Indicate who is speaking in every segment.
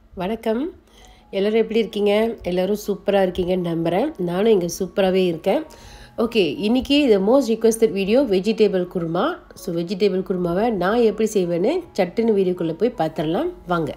Speaker 1: வணக்கம் எல்லோரும் எப்படி இருக்கீங்க எல்லோரும் சூப்பராக இருக்கீங்கன்னு நம்புகிறேன் நானும் இங்கே சூப்பராகவே இருக்கேன் ஓகே இன்றைக்கி the most requested video vegetable kurma so vegetable குருமாவை நான் எப்படி செய்வேன்னு சட்டுன்னு வீடியோக்குள்ளே போய் பார்த்துடலாம் வாங்க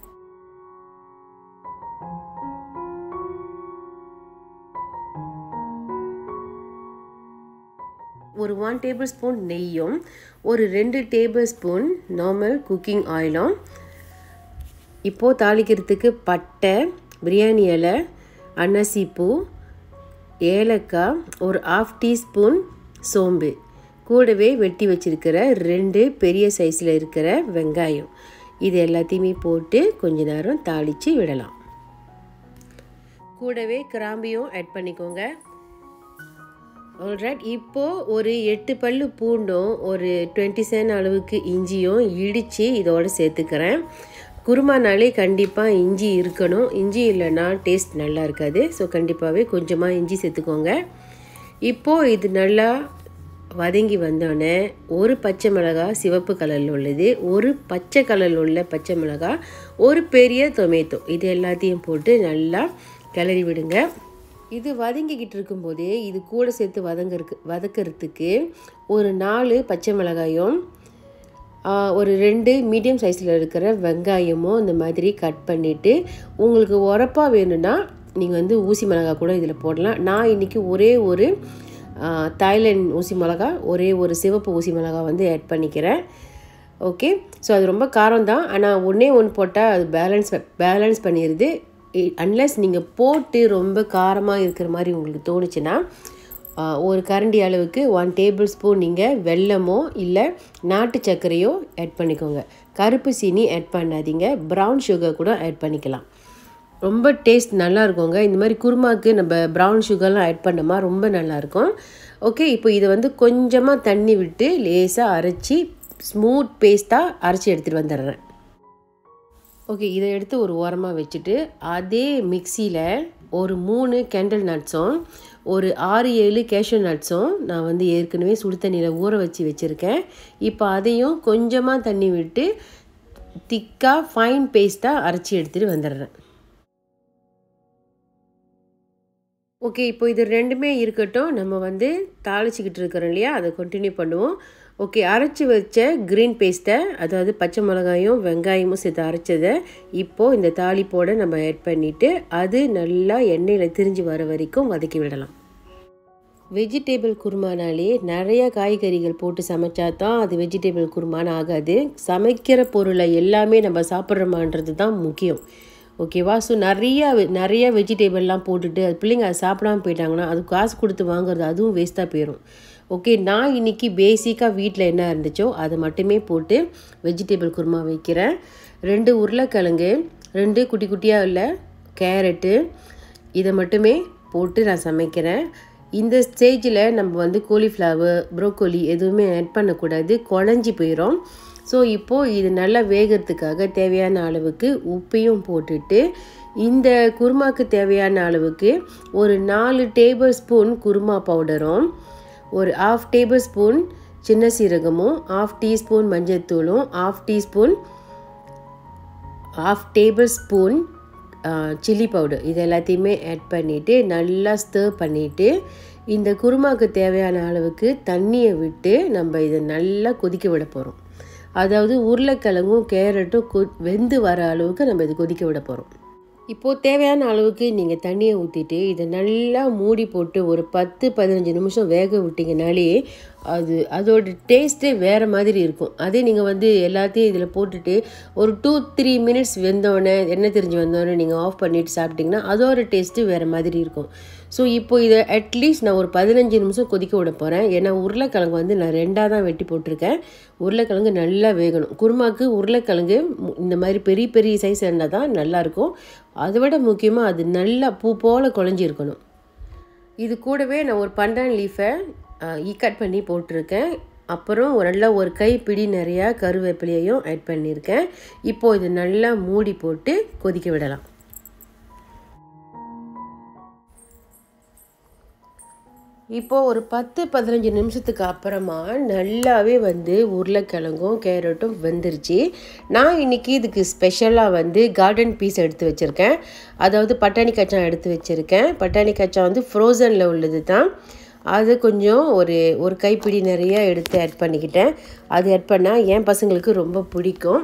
Speaker 1: ஒரு ஒன் டேபிள் ஸ்பூன் நெய்யும் ஒரு ரெண்டு டேபிள் ஸ்பூன் நார்மல் குக்கிங் ஆயிலும் இப்போது தாளிக்கிறதுக்கு பட்டை பிரியாணி இலை அன்னசிப்பூ ஏலக்காய் ஒரு ஆஃப் டீஸ்பூன் சோம்பு கூடவே வெட்டி வச்சுருக்கிற ரெண்டு பெரிய சைஸில் இருக்கிற வெங்காயம் இது எல்லாத்தையுமே போட்டு கொஞ்ச நேரம் தாளித்து விடலாம் கூடவே கிராம்பியும் ஆட் பண்ணிக்கோங்க ஆல்ரைட் இப்போது ஒரு எட்டு பல்லு பூண்டும் ஒரு டுவெண்ட்டி செவன் அளவுக்கு இஞ்சியும் இடித்து இதோடு சேர்த்துக்கிறேன் குருமானாலே கண்டிப்பாக இஞ்சி இருக்கணும் இஞ்சி இல்லைன்னா டேஸ்ட் நல்லா இருக்காது ஸோ கண்டிப்பாகவே கொஞ்சமாக இஞ்சி சேர்த்துக்கோங்க இப்போது இது நல்லா வதங்கி வந்தோடனே ஒரு பச்சை மிளகாய் சிவப்பு கலரில் உள்ளது ஒரு பச்சை கலரில் உள்ள பச்சை மிளகாய் ஒரு பெரிய டொமேட்டோ இது எல்லாத்தையும் போட்டு நல்லா கிளறி விடுங்க இது வதங்கிக்கிட்டு இருக்கும்போதே இது கூட சேர்த்து வதங்கறக்கு வதக்கிறதுக்கு ஒரு நாலு பச்சை மிளகாயும் ஒரு ரெண்டு மீடியம் சைஸில் இருக்கிற வெங்காயமும் இந்த மாதிரி கட் பண்ணிவிட்டு உங்களுக்கு உரப்பாக வேணும்னா நீங்கள் வந்து ஊசி மிளகாய் கூட இதில் போடலாம் நான் இன்றைக்கி ஒரே ஒரு தாய்லாண்ட் ஊசி மிளகா ஒரே ஒரு சிவப்பு ஊசி மிளகா வந்து ஆட் பண்ணிக்கிறேன் ஓகே ஸோ அது ரொம்ப காரம் தான் ஆனால் ஒன்றே ஒன்று போட்டால் அது பேலன்ஸ் பேலன்ஸ் பண்ணிடுது அன்லஸ் நீங்கள் போட்டு ரொம்ப காரமாக இருக்கிற மாதிரி உங்களுக்கு தோணுச்சுன்னா ஒரு கரண்டி அளவுக்கு ஒன் டேபிள் ஸ்பூன் நீங்கள் வெல்லமோ இல்லை நாட்டு சர்க்கரையோ ஆட் பண்ணிக்கோங்க கருப்பு சீனி ஆட் பண்ணாதீங்க ப்ரௌன் சுகர் கூட ஆட் பண்ணிக்கலாம் ரொம்ப டேஸ்ட் நல்லா இருக்குங்க இந்த மாதிரி குருமாவுக்கு நம்ம ப்ரௌன் சுகர்லாம் ஆட் பண்ணோமா ரொம்ப நல்லாயிருக்கும் ஓகே இப்போ இதை வந்து கொஞ்சமாக தண்ணி விட்டு லேசாக அரைச்சி ஸ்மூத் பேஸ்ட்டாக அரைச்சி எடுத்துகிட்டு வந்துடுறேன் ஓகே இதை எடுத்து ஒரு ஓரமாக வச்சுட்டு அதே மிக்சியில் ஒரு மூணு கேண்டில் நட்ஸும் ஒரு ஆறு ஏழு கேஷ்யூ நட்ஸும் நான் வந்து ஏற்கனவே சுடு தண்ணியில் ஊற வச்சு வச்சுருக்கேன் இப்போ அதையும் கொஞ்சமாக தண்ணி விட்டு திக்காக ஃபைன் பேஸ்ட்டாக அரைச்சி எடுத்துகிட்டு வந்துடுறேன் ஓகே இப்போ இது ரெண்டுமே இருக்கட்டும் நம்ம வந்து தாளிச்சிக்கிட்டு இருக்கிறோம் இல்லையா அதை கண்டினியூ பண்ணுவோம் ஓகே அரைச்சி வச்ச க்ரீன் பேஸ்ட்டை அதாவது பச்சை மிளகாயும் வெங்காயமும் சேர்த்து அரைச்சதை இப்போது இந்த தாளிப்போடு நம்ம ஆட் பண்ணிவிட்டு அது நல்லா எண்ணெயில் திரிஞ்சு வர வரைக்கும் வதக்கி விடலாம் வெஜிடேபிள் குருமானாலே நிறைய காய்கறிகள் போட்டு சமைச்சா தான் அது வெஜிடேபிள் குருமான்னு ஆகாது சமைக்கிற பொருளை எல்லாமே நம்ம சாப்பிட்றோமான்றது தான் முக்கியம் ஓகேவா ஸோ நிறையா நிறைய வெஜிடேபிள்லாம் போட்டுட்டு அது பிள்ளைங்க அதை சாப்பிடாம போயிட்டாங்கன்னா அது காசு கொடுத்து வாங்குறது அதுவும் வேஸ்ட்டாக போயிடும் ஓகே நான் இன்றைக்கி பேசிக்காக வீட்டில் என்ன இருந்துச்சோ அதை மட்டுமே போட்டு வெஜிடேபிள் குருமா வைக்கிறேன் ரெண்டு உருளைக்கிழங்கு ரெண்டு குட்டி குட்டியாக உள்ள கேரட்டு இதை மட்டுமே போட்டு நான் சமைக்கிறேன் இந்த ஸ்டேஜில் நம்ம வந்து கோலிஃப்ளவர் ப்ரோக்கோலி எதுவுமே ஆட் பண்ணக்கூடாது குழஞ்சி போயிடும் ஸோ இப்போது இது நல்லா வேகிறதுக்காக தேவையான அளவுக்கு உப்பையும் போட்டுட்டு இந்த குருமாக்கு தேவையான அளவுக்கு ஒரு நாலு டேபிள் ஸ்பூன் குருமா பவுடரும் ஒரு ஆஃப் டேபிள் ஸ்பூன் சின்ன சீரகமும் ஆஃப் டீஸ்பூன் மஞ்சள்தூளும் half teaspoon half tablespoon chilli powder இது எல்லாத்தையுமே ஆட் பண்ணிவிட்டு நல்லா ஸ்டர் பண்ணிவிட்டு இந்த குருமாவுக்கு தேவையான அளவுக்கு தண்ணியை விட்டு நம்ம இதை நல்லா கொதிக்க விட போகிறோம் அதாவது உருளைக்கிழங்கும் கேரட்டும் கொ வெந்து வர அளவுக்கு நம்ம இது கொதிக்க விட போகிறோம் இப்போது தேவையான அளவுக்கு நீங்கள் தண்ணியை ஊற்றிட்டு இதை நல்லா மூடி போட்டு ஒரு பத்து பதினஞ்சு நிமிஷம் வேக விட்டிங்கனாலே அது அதோட டேஸ்ட்டே வேறு மாதிரி இருக்கும் அதே நீங்கள் வந்து எல்லாத்தையும் இதில் போட்டுட்டு ஒரு டூ த்ரீ மினிட்ஸ் வெந்தோடனே எண்ணெய் தெரிஞ்சு வந்தோடனே நீங்கள் ஆஃப் பண்ணிவிட்டு சாப்பிட்டிங்கன்னா அதோட டேஸ்ட்டு வேறு மாதிரி இருக்கும் ஸோ இப்போ இதை அட்லீஸ்ட் நான் ஒரு பதினஞ்சு நிமிஷம் கொதிக்க விட போகிறேன் ஏன்னா உருளைக்கிழங்கு வந்து நான் ரெண்டாக தான் வெட்டி போட்டிருக்கேன் உருளைக்கிழங்கு நல்லா வேகணும் குருமாக்கு உருளைக்கிழங்கு இந்த மாதிரி பெரிய பெரிய சைஸ் இருந்தால் தான் நல்லாயிருக்கும் அதை விட முக்கியமாக அது நல்லா பூ போல் குழஞ்சிருக்கணும் இது கூடவே நான் ஒரு பண்டான் லீஃபை கட் பண்ணி போட்டிருக்கேன் அப்புறம் ஒரு நல்லா ஒரு கை பிடி நிறையா கருவேப்பிலையையும் ஆட் பண்ணியிருக்கேன் இப்போது இது நல்லா மூடி போட்டு கொதிக்க விடலாம்
Speaker 2: 「
Speaker 1: ஓகே இப்போது ஒரு பத்து பதினஞ்சு நிமிஷத்துக்கு அப்புறமா நல்லாவே வந்து உருளைக்கிழங்கும் கேரட்டும் வெந்துருச்சு நான் இன்றைக்கி இதுக்கு ஸ்பெஷலாக வந்து கார்டன் பீஸ் எடுத்து வச்சுருக்கேன் அதாவது பட்டாணி கச்சான் எடுத்து வச்சுருக்கேன் பட்டாணி கச்சான் வந்து ஃப்ரோசனில் உள்ளது தான் அது கொஞ்சம் ஒரு ஒரு கைப்பிடி நிறைய எடுத்து ஆட் பண்ணிக்கிட்டேன் அது ஆட் பண்ணால் என் பசங்களுக்கு ரொம்ப பிடிக்கும்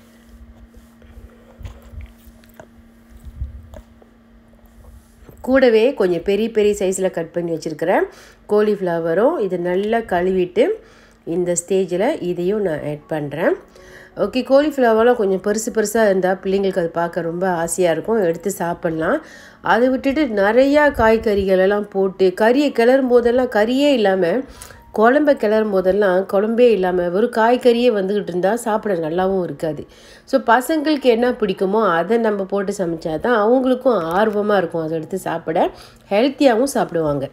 Speaker 1: கூடவே கொஞ்சம் பெரிய பெரிய சைஸில் கட் பண்ணி வச்சுருக்கிறேன் கோலிஃப்ளவரும் இது நல்லா கழுவிட்டு இந்த ஸ்டேஜில் இதையும் நான் ஆட் பண்ணுறேன் ஓகே கோலிஃப்ளவர்லாம் கொஞ்சம் பெருசு பெருசாக இருந்தால் பிள்ளைங்களுக்கு அது பார்க்க ரொம்ப ஆசையாக இருக்கும் எடுத்து சாப்பிட்லாம் அதை விட்டுட்டு நிறையா காய்கறிகள் எல்லாம் போட்டு கறியை கிளறும் போதெல்லாம் கறியே இல்லாமல் குழம்ப கிளறும் போதெல்லாம் குழம்பே இல்லாமல் வெறும் காய்கறியே வந்துக்கிட்டு இருந்தால் சாப்பிட நல்லாவும் இருக்காது ஸோ பசங்களுக்கு என்ன பிடிக்குமோ அதை நம்ம போட்டு சமைச்சா தான் அவங்களுக்கும் ஆர்வமாக இருக்கும் அதை எடுத்து சாப்பிட ஹெல்த்தியாகவும் சாப்பிடுவாங்க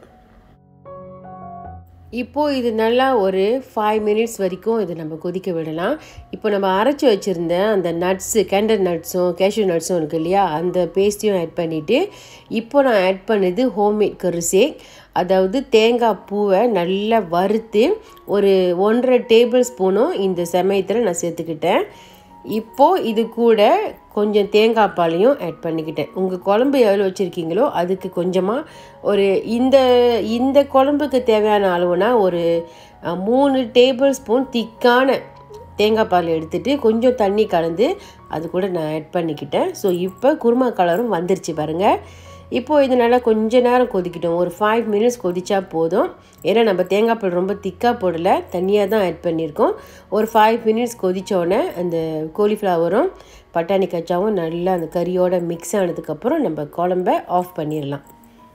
Speaker 1: இப்போது இது நல்லா ஒரு ஃபைவ் மினிட்ஸ் வரைக்கும் இதை நம்ம கொதிக்க விடலாம் இப்போ நம்ம அரைச்சி வச்சுருந்த அந்த நட்ஸு கேண்டர் நட்ஸும் கேஷ்யூ நட்ஸும் இருக்குது இல்லையா அந்த பேஸ்ட்டையும் ஆட் பண்ணிவிட்டு இப்போ நான் ஆட் பண்ணது ஹோம்மேட் கரிசே அதாவது தேங்காய் பூவை நல்லா வறுத்து ஒரு ஒன்றரை டேபிள் ஸ்பூனும் இந்த சமயத்தில் நான் சேர்த்துக்கிட்டேன் இப்போது இது கூட கொஞ்சம் தேங்காய் பாலையும் ஆட் பண்ணிக்கிட்டேன் உங்கள் குழம்பு எவ்வளோ வச்சுருக்கீங்களோ அதுக்கு கொஞ்சமாக ஒரு இந்த இந்த குழம்புக்கு தேவையான அளவுனா ஒரு மூணு டேபிள் ஸ்பூன் திக்கான தேங்காய் பால் எடுத்துகிட்டு கொஞ்சம் தண்ணி கலந்து அது கூட நான் ஆட் பண்ணிக்கிட்டேன் ஸோ இப்போ குருமா கலரும் வந்துருச்சு பாருங்கள் இப்போது இது நல்லா கொஞ்ச நேரம் கொதிக்கிட்டோம் ஒரு ஃபைவ் மினிட்ஸ் கொதிச்சா போதும் ஏன்னா நம்ம தேங்காய் பால் ரொம்ப திக்காக போடலை தண்ணியாக தான் ஆட் பண்ணியிருக்கோம் ஒரு ஃபைவ் மினிட்ஸ் கொதித்தோடனே அந்த கோலிஃப்ளவரும் பட்டாணி கச்சாவும் நல்லா அந்த கறியோட மிக்ஸ் ஆனதுக்கப்புறம் நம்ம குழம்ப ஆஃப் பண்ணிடலாம்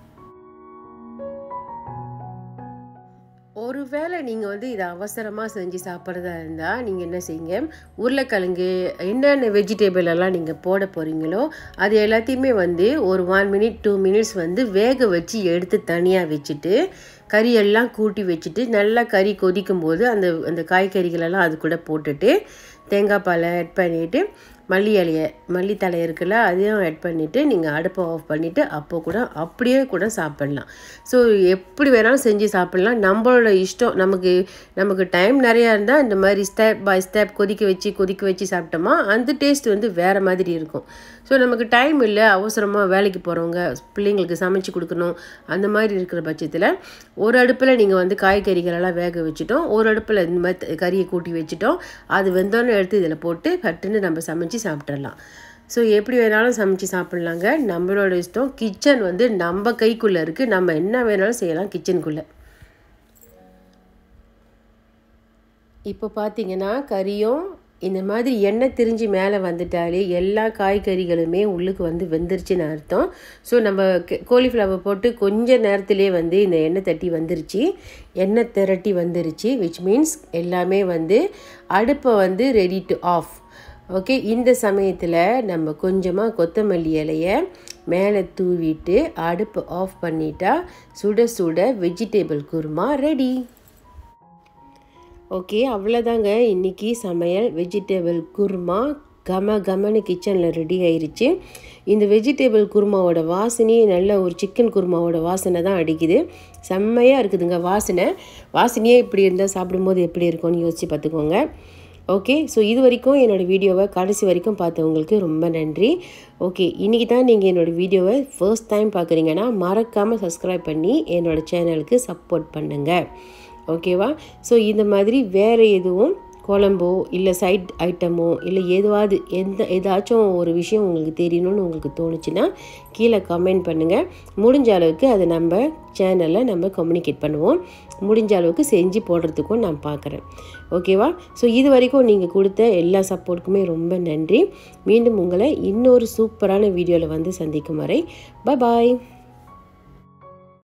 Speaker 1: ஒருவேளை நீங்கள் வந்து இதை அவசரமாக செஞ்சு சாப்பிட்றதா இருந்தால் நீங்கள் என்ன செய்யுங்க உருளைக்கிழங்கு என்னென்ன வெஜிடபிள் எல்லாம் நீங்கள் போட போகிறீங்களோ அது எல்லாத்தையுமே வந்து ஒரு ஒன் மினிட் டூ மினிட்ஸ் வந்து வேக வச்சு எடுத்து தனியாக வச்சுட்டு கறியெல்லாம் கூட்டி வச்சுட்டு நல்லா கறி கொதிக்கும் போது அந்த அந்த காய்கறிகளெல்லாம் அது கூட போட்டுட்டு தேங்காய் பாலை ஆட் பண்ணிவிட்டு மல்லி இலையை மல்லித்தலை இருக்குல்ல அதையும் ஆட் பண்ணிவிட்டு நீங்கள் அடுப்பை ஆஃப் பண்ணிவிட்டு அப்போ கூட அப்படியே கூட சாப்பிட்லாம் ஸோ எப்படி வேணாலும் செஞ்சு சாப்பிட்லாம் நம்மளோட இஷ்டம் நமக்கு நமக்கு டைம் நிறையா இருந்தால் இந்த மாதிரி ஸ்டெப் பை ஸ்டெப் கொதிக்க வச்சு கொதிக்க வச்சு சாப்பிட்டோமா அந்த டேஸ்ட் வந்து வேறு மாதிரி இருக்கும் ஸோ நமக்கு டைம் இல்லை அவசரமாக வேலைக்கு போகிறவங்க பிள்ளைங்களுக்கு சமைச்சு கொடுக்கணும் அந்த மாதிரி இருக்கிற பட்சத்தில் ஒரு அடுப்பில் நீங்கள் வந்து காய்கறிகளெல்லாம் வேக வச்சுட்டோம் ஒரு அடுப்பில் இந்த மாதிரி கறியை கூட்டி வச்சுட்டோம் அது வெந்தோன்னு எடுத்து இதில் போட்டு பட்டுன்னு நம்ம சமைச்சு சாப்பிட்றலாம் ஸோ எப்படி வேணாலும் சமைச்சு சாப்பிட்லாங்க நம்மளோட இஷ்டம் கிச்சன் வந்து நம்ம கைக்குள்ளே இருக்குது நம்ம என்ன வேணாலும் செய்யலாம் கிச்சனுக்குள்ளே இப்போ பார்த்தீங்கன்னா கறியும் இந்த மாதிரி எண்ணெய் திரிஞ்சு மேலே வந்துட்டாலே எல்லா காய்கறிகளுமே உள்ளுக்கு வந்து வெந்துருச்சுன்னு அர்த்தம் ஸோ நம்ம கோலிஃப்ளவர் போட்டு கொஞ்ச நேரத்திலே வந்து இந்த எண்ணெய் தட்டி வந்துருச்சு எண்ணெய் திரட்டி வந்துருச்சு விச் மீன்ஸ் எல்லாமே வந்து அடுப்பை வந்து ரெடி டு ஆஃப் ஓகே இந்த சமயத்தில் நம்ம கொஞ்சமாக கொத்தமல்லி இலையை மேலே தூவிட்டு அடுப்பு ஆஃப் பண்ணிட்டா சுட சுட வெஜிடபிள் குருமா ரெடி ஓகே அவ்வளோதாங்க இன்றைக்கி சமையல் வெஜிடபிள் குருமா கம கமனு கிச்சனில் ரெடி ஆயிருச்சு இந்த வெஜிடபிள் குருமாவோட வாசனையே நல்ல ஒரு சிக்கன் குருமாவோட வாசனை தான் அடிக்குது செம்மையாக இருக்குதுங்க வாசனை வாசனையே இப்படி இருந்தால் சாப்பிடும்போது எப்படி இருக்கும்னு யோசித்து பார்த்துக்கோங்க ஓகே ஸோ இது வரைக்கும் என்னோடய வீடியோவை கடைசி வரைக்கும் பார்த்தவங்களுக்கு ரொம்ப நன்றி ஓகே இன்றைக்கி தான் நீங்கள் என்னோடய வீடியோவை ஃபர்ஸ்ட் டைம் பார்க்குறீங்கன்னா மறக்காமல் சப்ஸ்கிரைப் பண்ணி என்னோடய சேனலுக்கு சப்போர்ட் பண்ணுங்கள் ஓகேவா ஸோ இந்த மாதிரி வேறு எதுவும் குழம்போ இல்லை சைட் ஐட்டமோ இல்லை எதுவாவது எந்த ஏதாச்சும் ஒரு விஷயம் உங்களுக்கு தெரியணும்னு உங்களுக்கு தோணுச்சுன்னா கீழே கமெண்ட் பண்ணுங்கள் முடிஞ்ச அளவுக்கு அதை நம்ம சேனலில் நம்ம கம்யூனிகேட் பண்ணுவோம் முடிஞ்ச அளவுக்கு செஞ்சு போடுறதுக்கும் நான் பார்க்குறேன் ஓகேவா ஸோ இது வரைக்கும் நீங்கள் கொடுத்த எல்லா சப்போர்ட்டுக்குமே ரொம்ப நன்றி மீண்டும் உங்களை இன்னொரு சூப்பரான வீடியோவில் வந்து சந்திக்கும் வரை பாய்